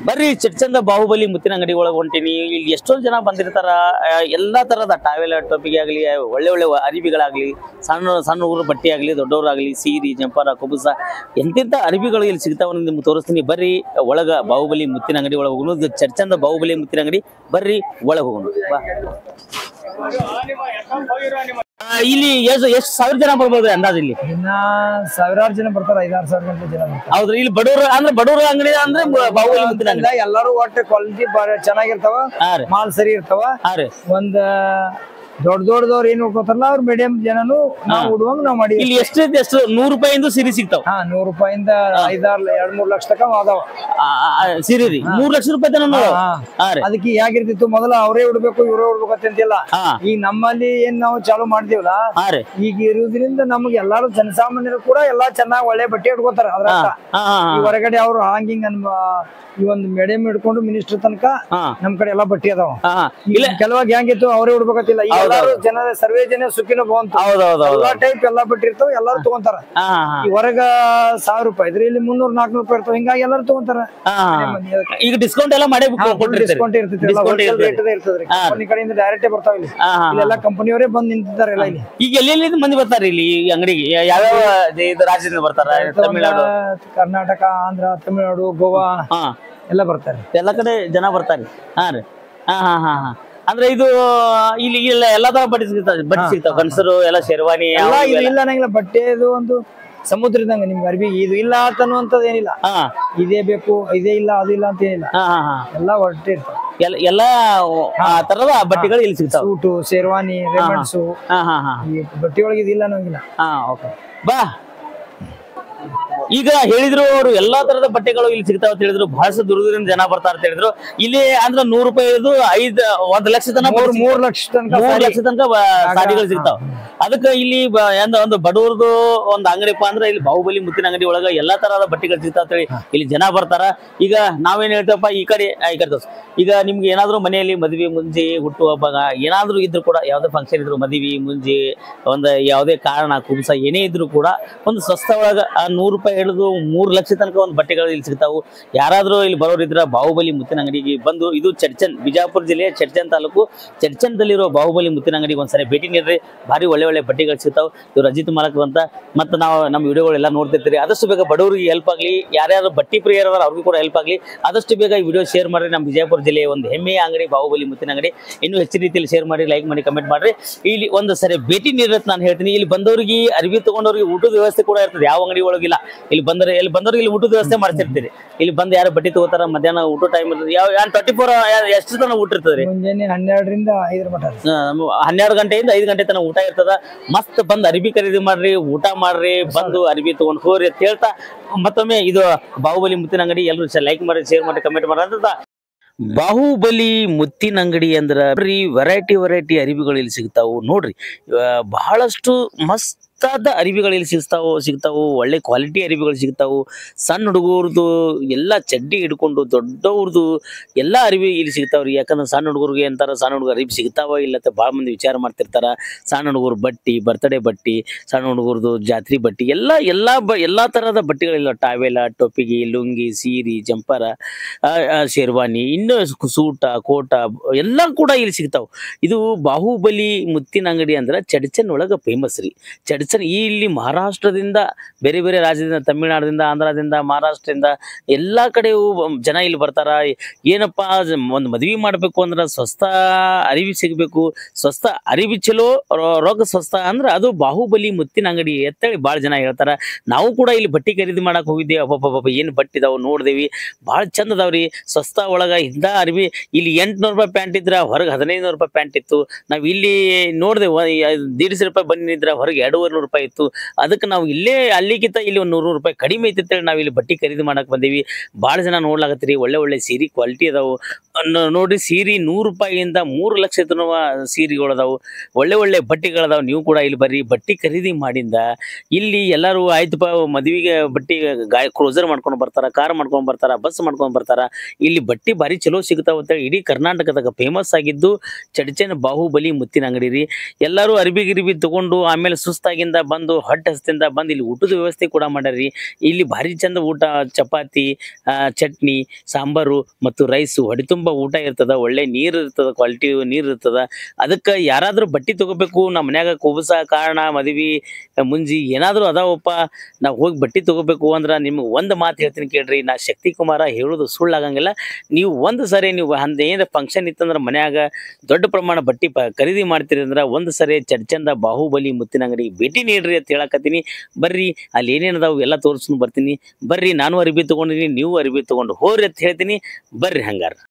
ಬರ್ರಿ ಚಂದ ಬಾಹುಬಲಿ ಮುತ್ತಿನ ಅಂಗಡಿ ಒಳಗೆ ಹೊಂಟೀನಿ ಇಲ್ಲಿ ಎಷ್ಟೊಂದು ಜನ ಬಂದಿರ್ತಾರ ಆ, ಎಲ್ಲಾ ತರದ ಟಾವೆಲ್ ಟೊಪಿಗೆ ಆಗಲಿ ಒಳ್ಳೆ ಒಳ್ಳೆ ಅರಿಬಿಗಳಾಗ್ಲಿ ಸಣ್ಣ ಸಣ್ಣ ಊರು ಬಟ್ಟೆ ಆಗಲಿ ದೊಡ್ಡವರಾಗ್ಲಿ ಸೀರಿ ಜಂಪರ ಕುಬುಸ ಎಂತೆಂಥ ಅರಿಬಿಗಳು ಇಲ್ಲಿ ಸಿಗ್ತಾವ ನಿಮ್ಗೆ ತೋರಿಸ್ತೀನಿ ಬರ್ರಿ ಒಳಗ ಬಾಹುಬಲಿ ಮುತ್ತಿನ ಅಂಗಡಿ ಒಳಗೆ ಹೋಗೋಣ ಚರ್ಚಂದ ಬಾಹುಬಲಿ ಮುತ್ತಿನ ಅಂಗಡಿ ಬರ್ರಿ ಒಳಗೆ ಹೋಗೋಣ ಬಾ ಆ, ಇಲ್ಲಿ ಎಷ್ಟು ಎಷ್ಟು ಸಾವಿರ ಜನ ಬರ್ಬೋದು ಅಂದಾಜು ಇಲ್ಲಿ ದಿನ ಸಾವಿರಾರು ಜನ ಬರ್ತಾರ ಐದಾರು ಸಾವಿರ ಗಂಟೆ ಜನ ಬರ್ತಾರ ಹೌದ್ರಿ ಇಲ್ಲಿ ಬಡವ್ರ ಅಂದ್ರೆ ಬಡವ್ರ ಅಂಗಡಿ ಅಂದ್ರೆ ಬಾಹುಬಲಿ ಮುತ್ತಿನ ಅಂಗಡಿ ಎಲ್ಲ ಎಲ್ಲಾರು ಒಟ್ಟು ಕ್ವಾಲಿಟಿ ಚೆನ್ನಾಗಿರ್ತಾವ ಹಾ ರೀ ಮಾಲ್ ಸರಿ ಇರ್ತಾವ ಹಾ ರೀ ಒಂದ್ ದೊಡ್ಡ ದೊಡ್ಡದವ್ರು ಏನ್ ನೋಡ್ಕೋತಾರಲ್ಲ ಅವ್ರ ಮೀಡಿಯಂ ಜನನು ನಾವು ಉಡುವಂಗ ನಾವ್ ಮಾಡಿ ಇಲ್ಲಿ ಎಷ್ಟು ಐತಿ ಎಷ್ಟು ನೂರು ರೂಪಾಯಿಂದ ಸೀರೆ ಸಿಗ್ತಾವ ಹಾ ನೂರ್ ರೂಪಾಯಿಂದ ಐದಾರು ಎರಡ್ ಮೂರ್ ಲಕ್ಷ ತಕ ಅದಾವ ಆ, ಆ, ಆ, ಸೀರೆ ರೀ ಮೂರ್ ಲಕ್ಷ ರೂಪಾಯಿ ತನ ಹಾ. ಹಾ ರೀ ಅದಕ್ಕೆ ಹೇಗಿರ್ತಿತ್ತು ಮೊದಲ ಅವರೇ ಉಡ್ಬೇಕು ಇವರೇ ಉಡ್ಬೇಕು ಅಂತಿಲ್ಲ ಹಾ ಈಗ ನಮ್ಮಲ್ಲಿ ಏನ್ ನಾವು ಚಾಲು ಮಾಡ್ತೀವಲ್ಲ ಹಾ ರೀ ಈಗ ಇರುವುದ್ರಿಂದ ನಮ್ಗೆ ಎಲ್ಲಾರು ಜನಸಾಮಾನ್ಯರು ಕೂಡ ಎಲ್ಲಾ ಚೆನ್ನಾಗಿ ಒಳ್ಳೆ ಬಟ್ಟೆ ಉಟ್ಕೋತಾರ ಅದ್ರ ಹಾ ಅರ್ಥ. ಹಾ ಹಾ ಈ ಹೊರಗಡೆ ಅವ್ರು ಹಾಂಗಿಂಗ್ ಅನ್ಮ ಈ ಒಂದು ಮೇಡಿಯಂ ಹಿಡ್ಕೊಂಡು ಮಿನಿಸ್ಟರ್ ತನಕ ಹಾ ನಮ್ ಕಡೆ ಎಲ್ಲಾ ಬಟ್ಟೆ ಅದಾವ ಹಾ ಹಾ ಇಲ್ಲ ಕೆಲವಾಗ ಹೆಂಗಿತ್ತು ಅವರೇ ಉಡ್ಬೇಕಂತಿಲ್ಲ ಈಗ ಎಲ್ಲಾರು ಜನ ಸರ್ವೇ ಜನ ಸುಖಿನ ಬಂತು ಹೌದ್ ಹೌದ್ ಹೌದ್ ಎಲ್ಲಾ ಟೈಪ್ ಎಲ್ಲಾ ಬಟ್ಟೆ ಇರ್ತಾವ ಎಲ್ಲಾರು ತಗೊಂತಾರ ಹಾ ಹಾ ಹಾ ಈ ಹೊರಗ ಸಾವಿರ ರೂಪಾಯಿ ಇದ್ರೆ ಇಲ್ಲಿ ಮುನ್ನೂರ್ ನಾಲ್ಕನೂರು ರೂಪಾಯಿ ಇರ್ತಾವ ಹಿಂಗಾಗಿ ಎಲ್ಲಾರು ತಗೊಂತಾರ ಹಾ, ಹಾ. ಈಗ ಡಿಸ್ಕೌಂಟ್ ಎಲ್ಲ ಮಾಡೇ ಕೊಟ್ಟಿರ್ತೀರಿ ಡಿಸ್ಕೌಂಟ್ ಇರ್ತೈತಿ ಎಲ್ಲ Discount ಹೋಲ್ಸೇಲ್ ಇರ್ತದೆ. ರೇಟ್ ಇರ್ತದ್ರಿ ಹಾ. ಕಂಪನಿ ಕಡೆಯಿಂದ ಡೈರೆಕ್ಟ್ ಬರ್ತಾವ ಇಲ್ಲಿ ಹಾ ಹಾ ಇಲ್ಲೆಲ್ಲ ಕಂಪನಿಯವರೇ ಬಂದ್ ನಿಂತಿದ್ದಾರೆ ಎಲ್ಲ ಇಲ್ಲಿ ಈಗ ಎಲ್ಲೆಲ್ಲಿ ಮಂದಿ ಬರ್ತಾರ ಇಲ್ಲಿ ಈ ಅಂಗಡಿಗೆ ಯಾ- ಯಾವ್ಯಾವ ದೇ- ಇದು ರಾಜ್ಯದಿಂದ ಬರ್ತಾರ ತಮಿಳ್ನಾಡು ಕರ್ನಾಟಕ ಆಂಧ್ರ ತಮಿಳ್ನಾಡು ಗೋವಾ ಹಾ ಎಲ್ಲ ಬರ್ತಾರೆ ಎಲ್ಲ ಕಡೆ ಜನ ಬರ್ತಾರೆ ಹಾ ರೀ ಹಾ ಹಾ ಹಾ ಹಾ ಅಂದ್ರೆ ಇದು ಇಲ್ಲಿ ಇಲ್ಲ ಎಲ್ಲಾ ತರ ಬಟ್ಟೆ ಸಿಗ್ತಾವ ಬಟ್ಟೆ ಸಿಗ್ತಾವ ಗಂಡಸರು ಎಲ್ಲ ಶೆರ್ವಾನಿ ಎಲ್ಲ ಅವು ಇದು ಇವೆಲ್ಲ. ಇಲ್ಲ ಅನ್ನಂಗಿಲ್ಲ ಬಟ್ಟೆ ಇದು ಒಂದು ಸಮುದ್ರದಂಗ ನಿಮ್ಗೆ ಅರ್ಬಿ ಇದು ಇಲ್ಲ ಅಂತನ್ನುವಂಥದ್ದು ಏನಿಲ್ಲ ಹಾ ಇದೇ ಬೇಕು ಇದೇ ಇಲ್ಲ ಅದು ಇಲ್ಲ ಅಂತ ಏನಿಲ್ಲ ಹಾ ಹಾ ಹಾ ಎಲ್ಲ ಹೊಟ್ಟೆ ಇರ್ತಾವ ಎಲ್ಲ ಎಲ್ಲಾ ಆ ತರದ ಬಟ್ಟೆಗಳು ಇಲ್ಲಿ ಸಿಗ್ತಾವ ಸೂಟು ಶೇರ್ವಾನಿ ರೆಮಂಡ್ಸು ಹಾ ಹಾ ಹಾ ಈ ಬಟ್ಟೆ ಒಳಗೆ ಇದಿಲ್ಲ ಅನ್ನೋಂಗಿಲ್ಲ ಹಾ ಓಕೆ ಬಾ ಈಗ ಹೇಳಿದ್ರು ಅವರು ಎಲ್ಲಾ ತರದ ಬಟ್ಟೆಗಳು ಇಲ್ಲಿ ಸಿಗ್ತಾವ ಅಂತ ಹೇಳಿದ್ರು ಬಹಳಷ್ಟು ದೂರದಿಂದ ಜನ ಬರ್ತಾರ ಅಂತ ಹೇಳಿದ್ರು ಇಲ್ಲಿ ಅಂದ್ರೆ ನೂರು ರೂಪಾಯಿದು ಐದ್ ಒಂದ್ ಲಕ್ಷ ತನಕ ಮೂರ್ ಮೂರ್ ಲಕ್ಷ ತನಕ ಮೂರ್ ಸಾರಿ. ಲಕ್ಷ ತನಕ ಬ- ಸಾಡಿಗಳು ಸಿಗ್ತಾವ ಅದಕ್ಕ ಇಲ್ಲಿ ಬ- ಎಂದ ಒಂದು ಬಡವ್ರದು ಒಂದ್ ಅಂಗಡಿಪ್ಪ ಅಂದ್ರೆ ಇಲ್ಲಿ ಬಾಹುಬಲಿ ಮುತ್ತಿನ ಅಂಗಡಿ ಒಳಗ ಎಲ್ಲಾ ತರಹದ ಬಟ್ಟೆಗಳು ಸಿಗ್ತಾವ ಅಂತ ಹೇಳಿ ಇಲ್ಲಿ ಜನ ಬರ್ತಾರ ಈಗ ನಾವೇನ್ ಹೇಳ್ತೇವಪ್ಪ ಈ ಕಡೆ ಆ, ಈ ಕಡೆ ತೋರ್ಸು. ಈಗ ನಿಮ್ಗೆ ಏನಾದ್ರು ಮನೆಯಲ್ಲಿ ಮದ್ವೆ ಮುಂಜಿ ಹುಟ್ಟು ಹಬ್ಬ ಏನಾದ್ರು ಇದ್ರು ಕೂಡ ಯಾವ್ದೇ ಫಂಕ್ಷನ್ ಇದ್ರು ಮದ್ವಿ ಮುಂಜಿ ಒಂದ್ ಯಾವ್ದೇ ಕಾರಣ ಕುಂಸ ಏನೇ ಇದ್ರು ಕೂಡ ಒಂದು ಸ್ವಸ್ಥ ಒಳಗ ಆ ನೂರು ರೂಪಾಯಿ ಹಿಡಿದು ಮೂರ್ ಲಕ್ಷ ತನಕ ಒಂದು ಬಟ್ಟೆಗಳು ಇಲ್ಲಿ ಸಿಗ್ತಾವು ಯಾರಾದ್ರೂ ಇಲ್ಲಿ ಬರೋರು ಇದ್ರ ಬಾಹುಬಲಿ ಮುತ್ತಿನ ಅಂಗಡಿಗೆ ಬಂದು ಇದು ಚಡ್ಚನ್ ಬಿಜಾಪುರ ಜಿಲ್ಲೆಯ ಚಡ್ಚನ್ ತಾಲೂಕು ಚಡ್ಚನ್ದಲ್ಲಿರೋ ಬಾಹುಬಲಿ ಮುತ್ತಿನ ಅಂಗಡಿಗೆ ಒಂದ್ಸರಿ ಭೇಟಿ ನೀಡ್ರಿ ಭಾರಿ ಒಳ್ಳೆ ಒಳ್ಳೆ ಬಟ್ಟೆಗಳು ಸಿಗ್ತಾವ ಇವ್ರು ಅಜಿತ್ ಮಾಲಕ್ ಅಂತ ಮತ್ತೆ ನಾವು ನಮ್ಮ ವಿಡಿಯೋಗಳೆಲ್ಲ ನೋಡ್ತಿರ್ತೀರಿ ಆದಷ್ಟು ಬೇಗ ಬಡವರಿಗೆ ಹೆಲ್ಪ್ ಆಗಲಿ ಯಾರ್ಯಾರು ಬಟ್ಟಿ ಪ್ರಿಯರ್ ಅದಾರ ಅವ್ರಿಗೂ ಕೂಡ ಹೆಲ್ಪ್ ಆಗಲಿ ಆದಷ್ಟು ಬೇಗ ಈ ವಿಡಿಯೋ ಶೇರ್ ಮಾಡ್ರಿ ನಮ್ಮ ವಿಜಯಪುರ ಜಿಲ್ಲೆಯ ಒಂದು ಹೆಮ್ಮೆಯ ಅಂಗಡಿ ಬಾಹುಬಲಿ ಮುತ್ತಿನ ಅಂಗಡಿ ಇನ್ನೂ ಹೆಚ್ಚಿನ ರೀತಿಯಲ್ಲಿ ಶೇರ್ ಮಾಡಿ ಲೈಕ್ ಮಾಡಿ ಕಮೆಂಟ್ ಮಾಡ್ರಿ ಇಲ್ಲಿ ಒಂದು ಸರಿ ಭೇಟಿ ನೀಡತ್ ನಾನು ಹೇಳ್ತೀನಿ ಇಲ್ಲಿ ಬಂದವರಿಗೆ ಅರಿವಿ ತಗೊಂಡವ್ರಿಗೆ ಊಟದ ವ್ಯವಸ್ಥೆ ಕೂಡ ಇರ್ತದೆ ಯಾವ ಅಂಗಡಿ ಒಳಗಿಲ್ಲ ಇಲ್ಲಿ ಬಂದರೆ ಇಲ್ಲಿ ಬಂದವ್ರಿಗೆ ಇಲ್ಲಿ ಊಟದ ವ್ಯವಸ್ಥೆ ಮಾಡ್ತಿರ್ತೀರಿ ಇಲ್ಲಿ ಬಂದು ಯಾರು ಬಟ್ಟೆ ತಗೋತಾರ ಮಧ್ಯಾಹ್ನ ಊಟ ಟೈಮ್ ಇರ್ತದೆ ಯಾವ ಯಾರು ಟ್ವೆಂಟಿ ಫೋರ್ ಎಷ್ಟು ತನಕ ಊಟ ಇರ್ತದೆ ಮುಂಜಾನೆ ಹನ್ನೆರಡರಿಂದ ಐದರ ಮಟ ಆ, ಹನ್ನೆರಡು ಗಂಟೆಯಿಂದ ಐದು ಗಂಟೆ ತನಕ ಊಟ ಇರ್ತದ ಮಸ್ತ್ ಬಂದ್ ಅರಿಬಿ ಖರೀದಿ ಮಾಡ್ರಿ ಊಟ ಮಾಡ್ರಿ ಬಂದು ಅರಿಬಿ ತಗೊಂಡ್ ಹೋಗ್ರಿ ಅಂತ ಹೇಳ್ತಾ ಮತ್ತೊಮ್ಮೆ ಇದು ಬಾಹುಬಲಿ ಮುತ್ತಿನ ಅಂಗಡಿ ಎಲ್ಲರೂ ಲೈಕ್ ಮಾಡಿ ಶೇರ್ ಮಾಡಿ ಕಮೆಂಟ್ ಮಾಡಿ ಅಂತ ಬಾಹುಬಲಿ ಮುತ್ತಿನ ಅಂಗಡಿ ಅಂದ್ರ ಬರೀ ವೆರೈಟಿ ವೆರೈಟಿ ಅರಿವಿಗಳು ಇಲ್ಲಿ ಸಿಗ್ತಾವು ನೋಡ್ರಿ ಆ, ಬಹಳಷ್ಟು ಮಸ್ತಾದ ಅರಿವಿಗಳು ಇಲ್ಲಿ ಸಿಗ್ತಾವು ಸಿಗ್ತಾವು ಒಳ್ಳೆ ಕ್ವಾಲಿಟಿ ಅರಿವಿಗಳು ಸಿಗ್ತಾವು ಸಣ್ಣ ಹುಡುಗರದು ಎಲ್ಲ ಚಡ್ಡಿ ಹಿಡ್ಕೊಂಡು ದೊಡ್ಡವ್ರದ್ದು ಎಲ್ಲ ಅರಿವಿ ಇಲ್ಲಿ ಸಿಗ್ತಾವ್ರಿ ಯಾಕಂದ್ರೆ ಸಣ್ಣ ಹುಡುಗರಿಗೆ ಅಂತಾರ ಸಣ್ಣ ಹುಡುಗರು ಅರಿವಿ ಸಿಗ್ತಾವ ಇಲ್ಲ ಅಂತ ಭಾಳ ಮಂದಿ ವಿಚಾರ ಮಾಡ್ತಿರ್ತಾರ ಸಣ್ಣ ಹುಡುಗರು ಬಟ್ಟಿ ಬರ್ತಡೇ ಬಟ್ಟಿ ಸಣ್ಣ ಹುಡುಗರದು ಜಾತ್ರಿ ಬಟ್ಟಿ ಎಲ್ಲ ಎಲ್ಲ ಬ ಎಲ್ಲಾ ತರಹದ ಬಟ್ಟೆಗಳಿಲ್ಲ ಟಾವೆಲ ಟೊಪ್ಪಿಗೆ ಲುಂಗಿ ಸೀರಿ ಜಂಪರ ಆ, ಆ, ಶೇರ್ವಾನಿ ಇನ್ನೂ ಸೂಟ ಕೋಟ ಎಲ್ಲ ಕೂಡ ಇಲ್ಲಿ ಸಿಗ್ತಾವ ಇದು ಬಾಹುಬಲಿ ಮುತ್ತಿನ ಅಂಗಡಿ ಅಂದ್ರೆ ಚಡ್ಚನ್ ಒಳಗ ಫೇಮಸ್ ರೀ ಚಡ್ಚನ್ ಈ ಇಲ್ಲಿ ಮಹಾರಾಷ್ಟ್ರದಿಂದ ಬೇರೆ ಬೇರೆ ರಾಜ್ಯದಿಂದ ತಮಿಳ್ನಾಡಿನಿಂದ ಆಂಧ್ರದಿಂದ ಮಹಾರಾಷ್ಟ್ರದಿಂದ ಎಲ್ಲಾ ಕಡೆಯೂ ಜನ ಇಲ್ಲಿ ಬರ್ತಾರ ಏನಪ್ಪಾ ಒಂದು ಮದ್ವಿ ಮಾಡ್ಬೇಕು ಅಂದ್ರ ಸ್ವಸ್ಥ ಅರಿವಿ ಸಿಗ್ಬೇಕು ಸ್ವಸ್ಥ ಅರಿವಿ ಚಲೋ ರೋ- ರೊಕ್ಕ ಸ್ವಸ್ಥ ಅಂದ್ರ ಅದು ಬಾಹುಬಲಿ ಮುತ್ತಿನ ಅಂಗಡಿ ಅಂತೇಳಿ ಭಾಳ ಜನ ಹೇಳ್ತಾರ ನಾವು ಕೂಡ ಇಲ್ಲಿ ಬಟ್ಟೆ ಖರೀದಿ ಮಾಡಕ್ ಹೋಗಿದ್ದೇವೆ ಅಬ್ಬಬ್ಬಬ್ಬ ಏನ್ ಬಟ್ಟೆ ಇದಾವ ನೋಡ್ದೇವಿ ಭಾಳ ಚಂದ ಅದಾವ್ರಿ ಸ್ವಸ್ಥ ಒಳಗ ಹಿಂದ ಅರಿವಿ ಇಲ್ಲಿ ಎಂಟ್ನೂರು ರೂಪಾಯಿ ಪ್ಯಾಂಟ್ ಇದ್ರ ಹೊರಗೆ ಹದಿನೈದು ನೂರು ರೂಪಾಯಿ ಪ್ಯಾಂಟ್ ಇತ್ತು ನಾವು ಇಲ್ಲಿ ನೋಡ್ದೆ ದೀಡ್ಸ ರೂಪಾಯಿ ಬಂದಿದ್ರ ಹೊರಗೆ ಎರಡೂವರೆ ನೂರು ರೂಪಾಯಿ ಇತ್ತು ಅದಕ್ಕೆ ನಾವು ಇಲ್ಲೇ ಅಲ್ಲಿಗಿಂತ ಇಲ್ಲಿ ಒಂದು ನೂರು ರೂಪಾಯಿ ಕಡಿಮೆ ಐತಿ ಅಂತೇಳಿ ನಾವು ಇಲ್ಲಿ ಬಟ್ಟೆ ಖರೀದಿ ಮಾಡಕ್ ಬಂದೀವಿ ಭಾಳ ಜನ ನೋಡ್ಲಾಕತ್ತೀರಿ ಒಳ್ಳೆ ಒಳ್ಳೆ ಸೀರೆ ಕ್ವಾಲಿಟಿ ಅದಾವು ನ- ನೋಡ್ರಿ ಸೀರೆ ನೂರು ರೂಪಾಯಿಯಿಂದ ಮೂರು ಲಕ್ಷ ತನಕ ಸೀರೆಗಳು ಅದಾವು ಒಳ್ಳೆ ಒಳ್ಳೆ ಬಟ್ಟೆಗಳದಾವು ನೀವು ಕೂಡ ಇಲ್ಲಿ ಬರ್ರಿ ಬಟ್ಟೆ ಖರೀದಿ ಮಾಡಿಂದ ಇಲ್ಲಿ ಎಲ್ಲರೂ ಆಯ್ತಪ್ಪ ಮದುವೆಗೆ ಬಟ್ಟೆ ಗಾಯ ಕ್ರೋಸರ್ ಮಾಡ್ಕೊಂಡು ಬರ್ತಾರ ಕಾರ್ ಮಾಡ್ಕೊಂಡು ಬರ್ತಾರ ಬಸ್ ಮಾಡ್ಕೊಂಡು ಬರ್ತಾರ ಇಲ್ಲಿ ಬಟ್ಟೆ ಭಾರಿ ಚಲೋ ಸಿಗ್ತಾವ ಅಂತೇಳಿ ಇಡೀ ಕರ್ನಾಟಕದಾಗ ಫೇಮಸ್ ಆಗಿದ್ದು ಚಡ್ಚನ್ ಬಾಹುಬಲಿ ಮುತ್ತಿನ ಅಂಗಡಿ ರೀ ಎಲ್ಲರೂ ಅರ್ಬಿ ಗಿರ್ಬಿ ತಗೊಂಡು ಆಮೇಲೆ ಸುಸ್ತಾಗಿ ಊರಾಗಿಂದ ಬಂದು ಹೊಟ್ಟೆ ಹಸ್ತಿಂದ ಬಂದು ಇಲ್ಲಿ ಊಟದ ವ್ಯವಸ್ಥೆ ಕೂಡ ಮಾಡ್ಯಾರ್ರಿ ಇಲ್ಲಿ ಭಾರಿ ಚಂದ ಊಟ ಚಪಾತಿ ಆ, ಚಟ್ನಿ ಸಾಂಬಾರು ಮತ್ತು ರೈಸು ಹೊಡಿ ತುಂಬ ಊಟ ಇರ್ತದ ಒಳ್ಳೆ ನೀರು ಇರ್ತದ ಕ್ವಾಲಿಟಿ ನೀರು ಇರ್ತದ ಅದಕ್ಕೆ ಯಾರಾದರೂ ಬಟ್ಟೆ ತಗೋಬೇಕು ನಮ್ಮ ಮನ್ಯಾಗ ಕುಬಸ ಕಾರಣ ಮದ್ವಿ ಮುಂಜಿ ಏನಾದರೂ ಅದಾವಪ್ಪ ನಾವು ಹೋಗಿ ಬಟ್ಟೆ ತಗೋಬೇಕು ಅಂದ್ರೆ ನಿಮ್ಗೆ ಒಂದು ಮಾತು ಹೇಳ್ತೀನಿ ಕೇಳ್ರಿ ನಾ ಶಕ್ತಿ ಕುಮಾರ ಹೇಳೋದು ಸುಳ್ಳಾಗಂಗಿಲ್ಲ ನೀವು ಒಂದು ಸರಿ ನೀವು ಅಂದ ಏನಾರ ಫಂಕ್ಷನ್ ಇತ್ತಂದ್ರೆ ಮನ್ಯಾಗ ದೊಡ್ಡ ಪ್ರಮಾಣ ಬಟ್ಟೆ ಪ ಖರೀದಿ ಮಾಡ್ತೀರಿ ಅಂದ್ರೆ ಒಂದು ಸರಿ ಚಡ್ಚಂದ ಬಾಹುಬಲಿ ಮುತ್ತಿನ ಅಂಗಡಿಗೆ ಭೇಟಿ ನೀಡ್ರಿ ಅಂತ ಹೇಳಕತ್ತೀನಿ ಬರ್ರಿ ಅಲ್ಲಿ ಏನೇನು ಅದಾವು ಎಲ್ಲ ತೋರಿಸ್ಕೊಂಡು ಬರ್ತೀನಿ ಬರ್ರಿ ನಾನು ಅರಿಬಿ ತೊಗೊಂಡಿನಿ ನೀವು ಅರಿಬಿ ತೊಗೊಂಡು ಹೋರಿ ಅಂತ ಹೇಳ್ತೀನಿ ಬರ್ರಿ ಹಂಗಾರ